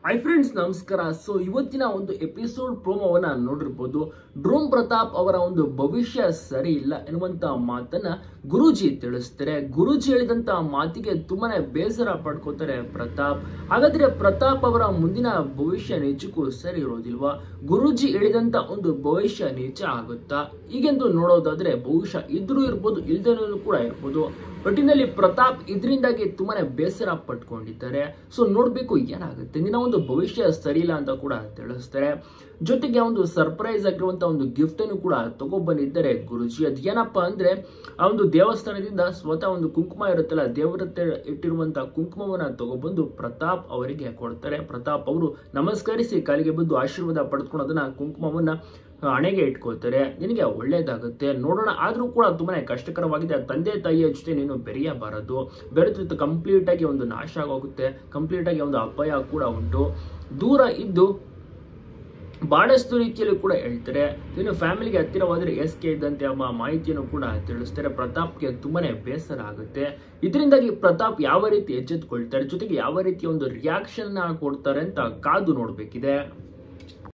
hi friends ನಮಸ್ಕಾರ so ಇವತ್ತಿನ ಒಂದು ಎಪಿಸೋಡ್ ಪ್ರೋಮೋವನ್ನ ನೋಡಿರ್ಬೋದು ಡ್ರೋಮ್ ಪ್ರತಾಪ್ ಅವರ ಒಂದು ಭವಿಷ್ಯ ಸರಿ ಇಲ್ಲ ಎನ್ನುವಂತ ಮಾತನ್ನ ಗುರೂಜಿ ತಿಳಿಸ್ತಾರೆ ಗುರೂಜಿ ಹೇಳಿದಂತ ಮಾತಿಗೆ ತುಂಬಾನೇ ಬೇಸರ ಪಡ್ಕೋತಾರೆ ಪ್ರತಾಪ್ ಹಾಗಾದ್ರೆ ಪ್ರತಾಪ್ ಅವರ ಮುಂದಿನ ಭವಿಷ್ಯ ನಿಜಕ್ಕೂ ಸರಿ ಇರೋದಿಲ್ವಾ ಗುರೂಜಿ ಹೇಳಿದಂತ ಒಂದು ಭವಿಷ್ಯ ನಿಜ ಆಗುತ್ತಾ ಹೀಗೆಂದು ನೋಡೋದಾದ್ರೆ ಬಹುಶಃ ಇದ್ರೂ ಇರ್ಬೋದು ಇಲ್ದೇನೂ ಕೂಡ ಇರ್ಬೋದು ಒಟ್ಟಿನಲ್ಲಿ ಪ್ರತಾಪ್ ಇದರಿಂದಾಗಿ ತುಂಬಾನೇ ಬೇಸರ ಪಟ್ಕೊಂಡಿದ್ದಾರೆ ಸೊ ನೋಡ್ಬೇಕು ಏನಾಗುತ್ತೆ ನಿನ್ನ ಒಂದು ಭವಿಷ್ಯ ಸರಿ ಇಲ್ಲ ಅಂತ ಕೂಡ ತಿಳಿಸ್ತಾರೆ ಜೊತೆಗೆ ಒಂದು ಸರ್ಪ್ರೈಸ್ ಆಗಿರುವಂತ ಒಂದು ಗಿಫ್ಟ್ ಅನ್ನು ಕೂಡ ತಗೊಬಂದಿದ್ದಾರೆ ಗುರುಜಿ ಅದೇನಪ್ಪ ಅಂದ್ರೆ ಆ ಒಂದು ದೇವಸ್ಥಾನದಿಂದ ಸ್ವತಃ ಒಂದು ಕುಂಕುಮ ಇರುತ್ತಲ್ಲ ದೇವರ ಹತ್ರ ಇಟ್ಟಿರುವಂತ ಕುಂಕುಮವನ್ನ ತಗೊಬಂದು ಪ್ರತಾಪ್ ಅವರಿಗೆ ಕೊಡ್ತಾರೆ ಪ್ರತಾಪ್ ಅವರು ನಮಸ್ಕರಿಸಿ ಕಾಲಿಗೆ ಬಂದು ಆಶೀರ್ವಾದ ಪಡೆದುಕೊಂಡು ಅದನ್ನ ಕುಂಕುಮವನ್ನ ಹಣೆಗೆ ಇಟ್ಕೊಳ್ತಾರೆ ನಿನಗೆ ಒಳ್ಳೇದಾಗುತ್ತೆ ನೋಡೋಣ ಆದ್ರೂ ಕೂಡ ತುಂಬಾನೇ ಕಷ್ಟಕರವಾಗಿದೆ ತಂದೆ ತಾಯಿಯ ಜೊತೆ ನೀನು ಬೆರೆಯಬಾರದು ಬೆರೆತು ಕಂಪ್ಲೀಟ್ ಆಗಿ ಒಂದು ನಾಶ ಆಗೋಗುತ್ತೆ ಕಂಪ್ಲೀಟ್ ಆಗಿ ಒಂದು ಅಪಾಯ ಕೂಡ ಉಂಟು ದೂರ ಇದ್ದು ಬಹಳಷ್ಟು ರೀತಿಯಲ್ಲಿ ಕೂಡ ಹೇಳ್ತಾರೆ ಇನ್ನು ಫ್ಯಾಮಿಲಿಗೆ ಹತ್ತಿರವಾದ್ರೆ ಎಸ್ ಕೆ ಇದ್ದಂತೆ ಎಂಬ ಮಾಹಿತಿಯನ್ನು ಕೂಡ ತಿಳಿಸ್ತಾರೆ ಪ್ರತಾಪ್ಗೆ ತುಂಬಾನೇ ಬೇಸರ ಆಗುತ್ತೆ ಇದರಿಂದಾಗಿ ಪ್ರತಾಪ್ ಯಾವ ರೀತಿ ಎಚ್ಚೆತ್ತುಕೊಳ್ತಾರೆ ಜೊತೆಗೆ ಯಾವ ರೀತಿಯ ಒಂದು ರಿಯಾಕ್ಷನ್ ಕೊಡ್ತಾರೆ ಅಂತ ಕಾದು ನೋಡ್ಬೇಕಿದೆ